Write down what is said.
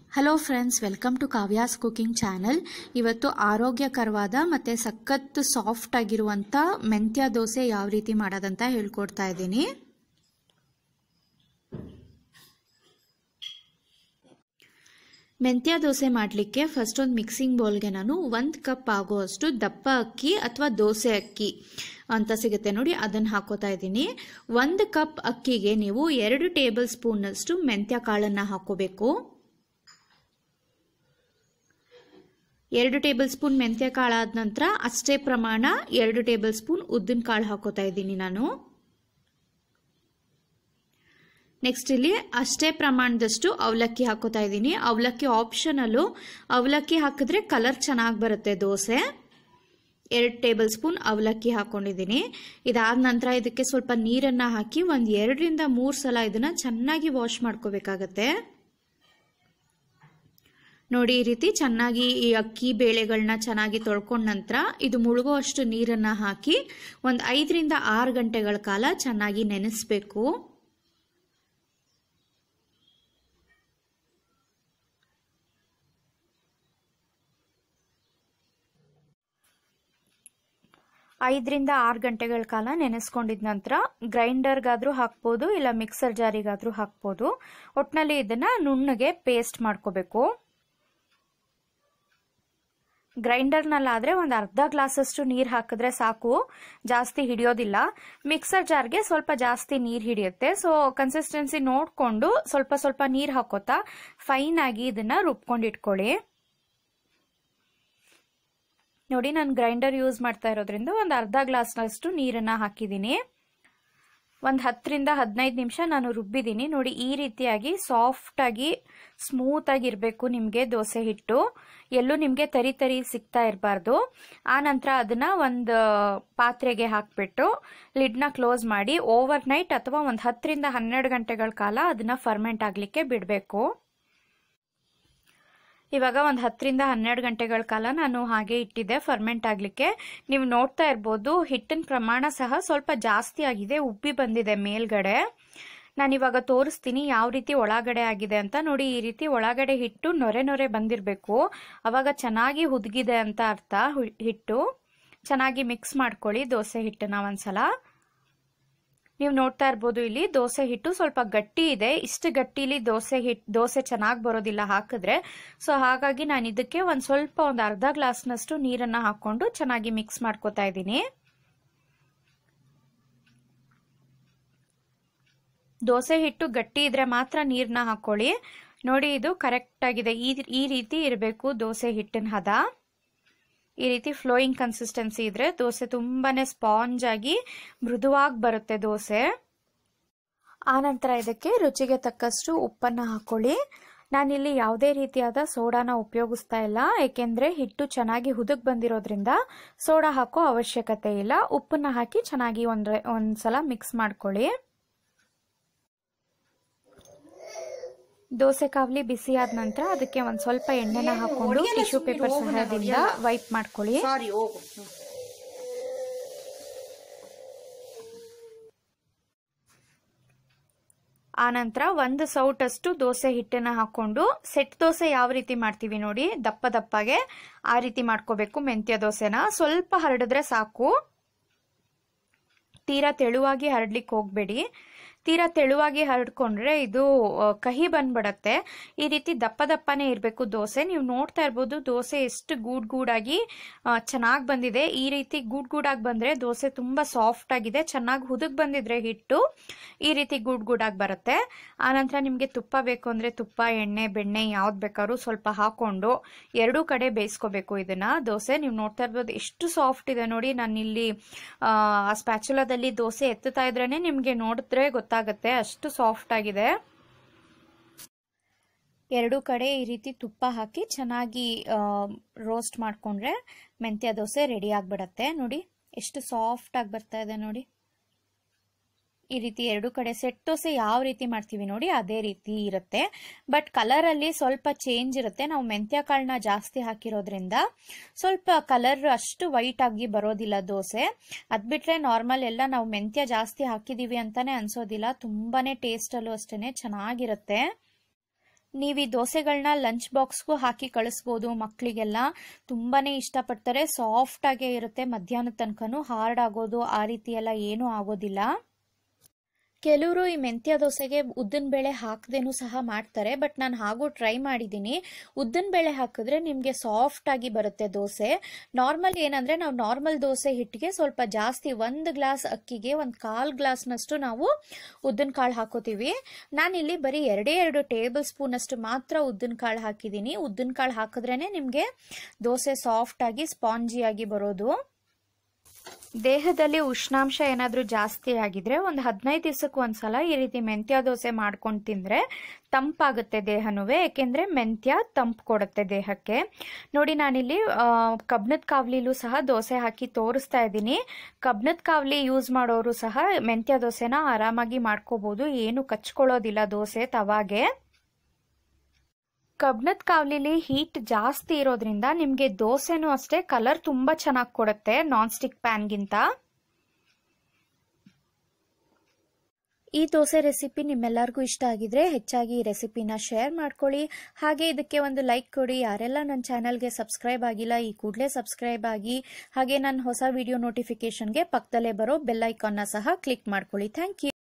hello friends welcome to Kavya's cooking channel ಇವತ್ತು ಆರೋಗ್ಯಕರವಾದ ಮತ್ತು ಸಖತ್ ಸಾಫ್ಟ್ ಆಗಿರುವಂಥ ಮೆಂತ್ಯ ದೋಸೆ ಯಾವ ರೀತಿ ಮಾಡೋದಂತ ಹೇಳ್ಕೊಡ್ತಾ ಇದ್ದೀನಿ ಮೆಂತ್ಯ ದೋಸೆ ಮಾಡಲಿಕ್ಕೆ ಫಸ್ಟ್ ಒಂದು ಮಿಕ್ಸಿಂಗ್ ಬೌಲ್ಗೆ ನಾನು ಒಂದು ಕಪ್ ಆಗುವಷ್ಟು ದಪ್ಪ ಅಕ್ಕಿ ಅಥವಾ ದೋಸೆ ಅಕ್ಕಿ ಅಂತ ಸಿಗುತ್ತೆ ನೋಡಿ ಅದನ್ನು ಹಾಕೋತಾ ಇದ್ದೀನಿ ಒಂದು ಕಪ್ ಅಕ್ಕಿಗೆ ನೀವು ಎರಡು ಟೇಬಲ್ ಸ್ಪೂನ್ನಷ್ಟು ಮೆಂತ್ಯ ಕಾಳನ್ನು ಹಾಕೋಬೇಕು ಎರಡು ಟೇಬಲ್ ಸ್ಪೂನ್ ಮೆಂತ್ಯ ಕಾಳು ಆದ ನಂತರ ಅಷ್ಟೇ ಪ್ರಮಾಣ ಎರಡು ಟೇಬಲ್ ಸ್ಪೂನ್ ಉದ್ದಿನ ಕಾಳು ಹಾಕೋತಾ ಇದ್ದೀನಿ ನಾನು ನೆಕ್ಸ್ಟ್ ಇಲ್ಲಿ ಅಷ್ಟೇ ಪ್ರಮಾಣದಷ್ಟು ಅವಲಕ್ಕಿ ಹಾಕೋತಾ ಇದ್ದೀನಿ ಅವಲಕ್ಕಿ ಆಪ್ಷನಲ್ಲು ಅವಲಕ್ಕಿ ಹಾಕಿದ್ರೆ ಕಲರ್ ಚೆನ್ನಾಗಿ ಬರುತ್ತೆ ದೋಸೆ ಎರಡು ಟೇಬಲ್ ಸ್ಪೂನ್ ಅವಲಕ್ಕಿ ಹಾಕೊಂಡಿದ್ದೀನಿ ಇದಾದ ನಂತರ ಇದಕ್ಕೆ ಸ್ವಲ್ಪ ನೀರನ್ನು ಹಾಕಿ ಒಂದು ಎರಡರಿಂದ ಮೂರು ಸಲ ಇದನ್ನು ಚೆನ್ನಾಗಿ ವಾಶ್ ಮಾಡ್ಕೋಬೇಕಾಗತ್ತೆ ನೋಡಿ ಈ ರೀತಿ ಚೆನ್ನಾಗಿ ಈ ಅಕ್ಕಿ ಬೇಳೆಗಳನ್ನ ಚೆನ್ನಾಗಿ ತೊಳ್ಕೊಂಡ ನಂತರ ಇದು ಮುಳುಗೋ ಅಷ್ಟು ನೀರನ್ನು ಹಾಕಿ ಒಂದು ಐದರಿಂದ ಆರು ಗಂಟೆಗಳ ಕಾಲ ಚೆನ್ನಾಗಿ ನೆನೆಸ್ಬೇಕು ಐದರಿಂದ ಆರು ಗಂಟೆಗಳ ಕಾಲ ನೆನೆಸ್ಕೊಂಡಿದ ನಂತರ ಗ್ರೈಂಡರ್ಗಾದರೂ ಹಾಕ್ಬೋದು ಇಲ್ಲ ಮಿಕ್ಸರ್ ಜಾರಿಗಾದರೂ ಹಾಕ್ಬೋದು ಒಟ್ಟಿನಲ್ಲಿ ಇದನ್ನು ನುಣ್ಣಗೆ ಪೇಸ್ಟ್ ಮಾಡ್ಕೋಬೇಕು ಗ್ರೈಂಡರ್ನಲ್ಲಾದರೆ ಒಂದು ಅರ್ಧ ಗ್ಲಾಸಷ್ಟು ನೀರು ಹಾಕಿದ್ರೆ ಸಾಕು ಜಾಸ್ತಿ ಹಿಡಿಯೋದಿಲ್ಲ ಮಿಕ್ಸರ್ ಜಾರ್ಗೆ ಸ್ವಲ್ಪ ಜಾಸ್ತಿ ನೀರು ಹಿಡಿಯುತ್ತೆ ಸೊ ಕನ್ಸಿಸ್ಟೆನ್ಸಿ ನೋಡಿಕೊಂಡು ಸ್ವಲ್ಪ ಸ್ವಲ್ಪ ನೀರು ಹಾಕೋತಾ ಫೈನ್ ಆಗಿ ಇದನ್ನು ರುಬ್ಕೊಂಡು ಇಟ್ಕೊಳ್ಳಿ ನೋಡಿ ನಾನು ಗ್ರೈಂಡರ್ ಯೂಸ್ ಮಾಡ್ತಾ ಇರೋದ್ರಿಂದ ಒಂದು ಅರ್ಧ ಗ್ಲಾಸ್ನಷ್ಟು ನೀರನ್ನು ಹಾಕಿದ್ದೀನಿ ಒಂದು ಹತ್ತರಿಂದ ಹದಿನೈದು ನಿಮಿಷ ನಾನು ರುಬ್ಬಿದ್ದೀನಿ ನೋಡಿ ಈ ರೀತಿಯಾಗಿ ಸಾಫ್ಟಾಗಿ ಸ್ಮೂತಾಗಿ ಇರಬೇಕು ನಿಮಗೆ ದೋಸೆ ಹಿಟ್ಟು ಎಲ್ಲೂ ನಿಮಗೆ ತರಿ ತರಿ ಸಿಗ್ತಾ ಇರಬಾರ್ದು ಆ ನಂತರ ಅದನ್ನು ಒಂದು ಪಾತ್ರೆಗೆ ಹಾಕಿಬಿಟ್ಟು ಲಿಡ್ನ ಕ್ಲೋಸ್ ಮಾಡಿ ಓವರ್ ನೈಟ್ ಅಥವಾ ಒಂದು ಹತ್ತರಿಂದ ಹನ್ನೆರಡು ಗಂಟೆಗಳ ಕಾಲ ಅದನ್ನು ಫರ್ಮೆಂಟ್ ಆಗಲಿಕ್ಕೆ ಬಿಡಬೇಕು ಇವಾಗ ಒಂದು ಹತ್ತರಿಂದ ಹನ್ನೆರಡು ಗಂಟೆಗಳ ಕಾಲ ನಾನು ಹಾಗೆ ಇಟ್ಟಿದ್ದೆ ಫರ್ಮೆಂಟ್ ಆಗಲಿಕ್ಕೆ ನೀವು ನೋಡ್ತಾ ಇರ್ಬೋದು ಹಿಟ್ಟಿನ ಪ್ರಮಾಣ ಸಹ ಸ್ವಲ್ಪ ಜಾಸ್ತಿ ಆಗಿದೆ ಉಬ್ಬಿ ಬಂದಿದೆ ಮೇಲ್ಗಡೆ ನಾನು ಇವಾಗ ತೋರಿಸ್ತೀನಿ ಯಾವ ರೀತಿ ಒಳಗಡೆ ಆಗಿದೆ ಅಂತ ನೋಡಿ ಈ ರೀತಿ ಒಳಗಡೆ ಹಿಟ್ಟು ನೊರೆ ನೊರೆ ಬಂದಿರಬೇಕು ಅವಾಗ ಚೆನ್ನಾಗಿ ಹುದುಗಿದೆ ಅಂತ ಅರ್ಥ ಹಿಟ್ಟು ಚೆನ್ನಾಗಿ ಮಿಕ್ಸ್ ಮಾಡ್ಕೊಳ್ಳಿ ದೋಸೆ ಹಿಟ್ಟನ್ನ ಒಂದ್ಸಲ ನೀವು ನೋಡ್ತಾ ಇರ್ಬೋದು ಇಲ್ಲಿ ದೋಸೆ ಹಿಟ್ಟು ಸ್ವಲ್ಪ ಗಟ್ಟಿ ಇದೆ ಇಷ್ಟು ಗಟ್ಟಿಲಿ ದೋಸೆ ಹಿಟ್ಟು ದೋಸೆ ಚೆನ್ನಾಗಿ ಬರೋದಿಲ್ಲ ಹಾಕಿದ್ರೆ ಸೊ ಹಾಗಾಗಿ ನಾನು ಇದಕ್ಕೆ ಒಂದು ಸ್ವಲ್ಪ ಒಂದು ಅರ್ಧ ಗ್ಲಾಸ್ನಷ್ಟು ನೀರನ್ನು ಹಾಕ್ಕೊಂಡು ಚೆನ್ನಾಗಿ ಮಿಕ್ಸ್ ಮಾಡ್ಕೋತಾ ಇದ್ದೀನಿ ದೋಸೆ ಹಿಟ್ಟು ಗಟ್ಟಿ ಇದ್ರೆ ಮಾತ್ರ ನೀರನ್ನ ಹಾಕೊಳ್ಳಿ ನೋಡಿ ಇದು ಕರೆಕ್ಟ್ ಆಗಿದೆ ಈ ಈ ರೀತಿ ಇರಬೇಕು ದೋಸೆ ಹಿಟ್ಟಿನ ಹದ ಈ ರೀತಿ ಫ್ಲೋಯಿಂಗ್ ಕನ್ಸಿಸ್ಟೆನ್ಸಿ ಇದ್ರೆ ದೋಸೆ ತುಂಬಾನೇ ಸ್ಪಾಂಜ್ ಆಗಿ ಮೃದುವಾಗಿ ಬರುತ್ತೆ ದೋಸೆ ಆನಂತರ ಇದಕ್ಕೆ ರುಚಿಗೆ ತಕ್ಕಷ್ಟು ಉಪ್ಪನ್ನು ಹಾಕೊಳ್ಳಿ ನಾನಿಲ್ಲಿ ಯಾವುದೇ ರೀತಿಯಾದ ಸೋಡಾನ ಉಪಯೋಗಿಸ್ತಾ ಇಲ್ಲ ಏಕೆಂದರೆ ಹಿಟ್ಟು ಚೆನ್ನಾಗಿ ಹುದುಗ್ ಬಂದಿರೋದ್ರಿಂದ ಸೋಡಾ ಹಾಕೋ ಅವಶ್ಯಕತೆ ಇಲ್ಲ ಉಪ್ಪನ್ನ ಹಾಕಿ ಚೆನ್ನಾಗಿ ಒಂದು ಒಂದ್ಸಲ ಮಿಕ್ಸ್ ಮಾಡ್ಕೊಳ್ಳಿ ದೋಸೆ ಕಾವಲಿ ಬಿಸಿ ಆದ ನಂತರ ಅದಕ್ಕೆ ಒಂದು ಸ್ವಲ್ಪ ಎಣ್ಣೆನ ಹಾಕೊಂಡು ಟಿಶ್ಯೂ ಪೇಪರ್ ಸಹಾಯದಿಂದ ವೈಪ್ ಮಾಡ್ಕೊಳ್ಳಿ ಆನಂತರ ಒಂದು ಸೌಟಷ್ಟು ದೋಸೆ ಹಿಟ್ಟನ್ನು ಹಾಕೊಂಡು ಸೆಟ್ ದೋಸೆ ಯಾವ ರೀತಿ ಮಾಡ್ತೀವಿ ನೋಡಿ ದಪ್ಪ ದಪ್ಪಗೆ ಆ ರೀತಿ ಮಾಡ್ಕೋಬೇಕು ಮೆಂತ್ಯ ದೋಸೆನ ಸ್ವಲ್ಪ ಹರಡಿದ್ರೆ ಸಾಕು ತೀರಾ ತೆಳುವಾಗಿ ಹರಡ್ಲಿಕ್ಕೆ ಹೋಗ್ಬೇಡಿ ತೀರಾ ತೆಳುವಾಗಿ ಹರಡ್ಕೊಂಡ್ರೆ ಇದು ಕಹಿ ಬಂದ್ಬಿಡತ್ತೆ ಈ ರೀತಿ ದಪ್ಪ ದಪ್ಪನೇ ಇರಬೇಕು ದೋಸೆ ನೀವು ನೋಡ್ತಾ ಇರ್ಬೋದು ದೋಸೆ ಎಷ್ಟು ಗೂಡ್ ಗೂಡಾಗಿ ಚೆನ್ನಾಗಿ ಬಂದಿದೆ ಈ ರೀತಿ ಗೂಡ್ ಗೂಡಾಗಿ ಬಂದರೆ ದೋಸೆ ತುಂಬ ಸಾಫ್ಟ್ ಆಗಿದೆ ಚೆನ್ನಾಗಿ ಹುದುಗ್ ಬಂದಿದ್ರೆ ಹಿಟ್ಟು ಈ ರೀತಿ ಗೂಡ್ ಗೂಡಾಗಿ ಬರುತ್ತೆ ಆನಂತರ ನಿಮಗೆ ತುಪ್ಪ ಬೇಕು ಅಂದರೆ ತುಪ್ಪ ಎಣ್ಣೆ ಬೆಣ್ಣೆ ಯಾವ್ದು ಬೇಕಾದ್ರೂ ಸ್ವಲ್ಪ ಹಾಕೊಂಡು ಎರಡೂ ಕಡೆ ಬೇಯಿಸ್ಕೋಬೇಕು ಇದನ್ನು ದೋಸೆ ನೀವು ನೋಡ್ತಾ ಇರ್ಬೋದು ಎಷ್ಟು ಸಾಫ್ಟ್ ಇದೆ ನೋಡಿ ನಾನು ಇಲ್ಲಿ ಆ ಸ್ಪ್ಯಾಚುಲಾದಲ್ಲಿ ದೋಸೆ ಎತ್ತುತ್ತಾ ಇದ್ರೇ ನಿಮಗೆ ನೋಡಿದ್ರೆ ಗೊತ್ತಾಗುತ್ತೆ ಅಷ್ಟು ಸಾಫ್ಟ್ ಆಗಿದೆ ಎರಡೂ ಕಡೆ ಈ ರೀತಿ ತುಪ್ಪ ಹಾಕಿ ಚೆನ್ನಾಗಿ ರೋಸ್ಟ್ ಮಾಡಿಕೊಂಡ್ರೆ ಮೆಂತ್ಯ ದೋಸೆ ರೆಡಿ ಆಗಿಬಿಡತ್ತೆ ನೋಡಿ ಎಷ್ಟು ಸಾಫ್ಟ್ ಆಗಿ ಬರ್ತಾ ಇದೆ ನೋಡಿ ಈ ರೀತಿ ಎರಡು ಕಡೆ ಸೆಟ್ ದೋಸೆ ಯಾವ ರೀತಿ ಮಾಡ್ತೀವಿ ನೋಡಿ ಅದೇ ರೀತಿ ಇರುತ್ತೆ ಬಟ್ ಕಲರಲ್ಲಿ ಸ್ವಲ್ಪ ಚೇಂಜ್ ಇರುತ್ತೆ ನಾವು ಮೆಂತ್ಯ ಕಾಳನ್ನ ಜಾಸ್ತಿ ಹಾಕಿರೋದ್ರಿಂದ ಸ್ವಲ್ಪ ಕಲರ್ ಅಷ್ಟು ವೈಟ್ ಆಗಿ ಬರೋದಿಲ್ಲ ದೋಸೆ ಅದ್ ಬಿಟ್ರೆ ನಾರ್ಮಲ್ ಎಲ್ಲ ನಾವು ಮೆಂತ್ಯ ಜಾಸ್ತಿ ಹಾಕಿದೀವಿ ಅಂತಾನೆ ಅನ್ಸೋದಿಲ್ಲ ತುಂಬಾನೇ ಟೇಸ್ಟಲ್ಲೂ ಅಷ್ಟೇನೆ ಚೆನ್ನಾಗಿರುತ್ತೆ ನೀವು ಈ ದೋಸೆಗಳನ್ನ ಲಂಚ್ ಬಾಕ್ಸ್ಗೂ ಹಾಕಿ ಕಳಿಸ್ಬೋದು ಮಕ್ಕಳಿಗೆಲ್ಲ ತುಂಬಾ ಇಷ್ಟಪಡ್ತಾರೆ ಸಾಫ್ಟಾಗೇ ಇರುತ್ತೆ ಮಧ್ಯಾಹ್ನದ ತನಕನೂ ಹಾರ್ಡ್ ಆಗೋದು ಆ ರೀತಿ ಎಲ್ಲ ಏನೂ ಆಗೋದಿಲ್ಲ ಕೆಲವರು ಈ ಮೆಂತ್ಯ ದೋಸೆಗೆ ಉದ್ದಿನ ಬೇಳೆ ಹಾಕದೇನೂ ಸಹ ಮಾಡ್ತಾರೆ ಬಟ್ ನಾನು ಹಾಗೂ ಟ್ರೈ ಮಾಡಿದ್ದೀನಿ ಉದ್ದಿನ ಬೇಳೆ ಹಾಕಿದ್ರೆ ನಿಮಗೆ ಸಾಫ್ಟ್ ಆಗಿ ಬರುತ್ತೆ ದೋಸೆ ನಾರ್ಮಲ್ ಏನಂದ್ರೆ ನಾವು ನಾರ್ಮಲ್ ದೋಸೆ ಹಿಟ್ಟಿಗೆ ಸ್ವಲ್ಪ ಜಾಸ್ತಿ ಒಂದು ಗ್ಲಾಸ್ ಅಕ್ಕಿಗೆ ಒಂದು ಕಾಲು ಗ್ಲಾಸ್ನಷ್ಟು ನಾವು ಉದ್ದಿನ ಕಾಳು ಹಾಕೋತೀವಿ ನಾನಿಲ್ಲಿ ಬರೀ ಎರಡೇ ಎರಡು ಟೇಬಲ್ ಸ್ಪೂನ್ ಅಷ್ಟು ಮಾತ್ರ ಉದ್ದಿನ ಕಾಳು ಹಾಕಿದ್ದೀನಿ ಉದ್ದಿನ ಕಾಳು ಹಾಕಿದ್ರೇನೆ ನಿಮಗೆ ದೋಸೆ ಸಾಫ್ಟ್ ಆಗಿ ಸ್ಪಾಂಜಿ ಆಗಿ ಬರೋದು ದೇಹದಲ್ಲಿ ಉಷ್ಣಾಂಶ ಏನಾದರೂ ಜಾಸ್ತಿ ಆಗಿದ್ರೆ ಒಂದು ಹದಿನೈದು ದಿವಸಕ್ಕೆ ಒಂದ್ಸಲ ಈ ರೀತಿ ಮೆಂತ್ಯ ದೋಸೆ ಮಾಡ್ಕೊಂಡು ತಿಂದರೆ ತಂಪಾಗುತ್ತೆ ದೇಹನೂ ಏಕೆಂದರೆ ಮೆಂತ್ಯ ತಂಪು ಕೊಡುತ್ತೆ ದೇಹಕ್ಕೆ ನೋಡಿ ನಾನಿಲ್ಲಿ ಕಬ್ಣದ ಕಾವಲಿಲೂ ಸಹ ದೋಸೆ ಹಾಕಿ ತೋರಿಸ್ತಾ ಇದ್ದೀನಿ ಕಬ್ಣದ ಕಾವಲಿ ಯೂಸ್ ಮಾಡೋರು ಸಹ ಮೆಂತ್ಯ ದೋಸೆನ ಆರಾಮಾಗಿ ಮಾಡ್ಕೋಬೋದು ಏನು ಕಚ್ಕೊಳ್ಳೋದಿಲ್ಲ ದೋಸೆ ತವಾಗೆ ಕಬ್ಣದ ಕಾವಲಿಲಿ ಹೀಟ್ ಜಾಸ್ತಿ ಇರೋದ್ರಿಂದ ನಿಮಗೆ ದೋಸೆನೂ ಅಷ್ಟೇ ಕಲರ್ ತುಂಬ ಚೆನ್ನಾಗಿ ಕೊಡುತ್ತೆ ನಾನ್ ಸ್ಟಿಕ್ ಪ್ಯಾನ್ಗಿಂತ ಈ ದೋಸೆ ರೆಸಿಪಿ ನಿಮ್ಮೆಲ್ಲರಿಗೂ ಇಷ್ಟ ಆಗಿದ್ರೆ ಹೆಚ್ಚಾಗಿ ಈ ರೆಸಿಪಿನ ಶೇರ್ ಮಾಡ್ಕೊಳ್ಳಿ ಹಾಗೆ ಇದಕ್ಕೆ ಒಂದು ಲೈಕ್ ಕೊಡಿ ಯಾರೆಲ್ಲ ನನ್ನ ಚಾನಲ್ಗೆ ಸಬ್ಸ್ಕ್ರೈಬ್ ಆಗಿಲ್ಲ ಈ ಕೂಡಲೇ ಸಬ್ಸ್ಕ್ರೈಬ್ ಆಗಿ ಹಾಗೆ ನನ್ನ ಹೊಸ ವಿಡಿಯೋ ನೋಟಿಫಿಕೇಶನ್ಗೆ ಪಕ್ಕದಲ್ಲೇ ಬರೋ ಬೆಲ್ ಐಕಾನ್ನ ಸಹ ಕ್ಲಿಕ್ ಮಾಡ್ಕೊಳ್ಳಿ ಥ್ಯಾಂಕ್ ಯು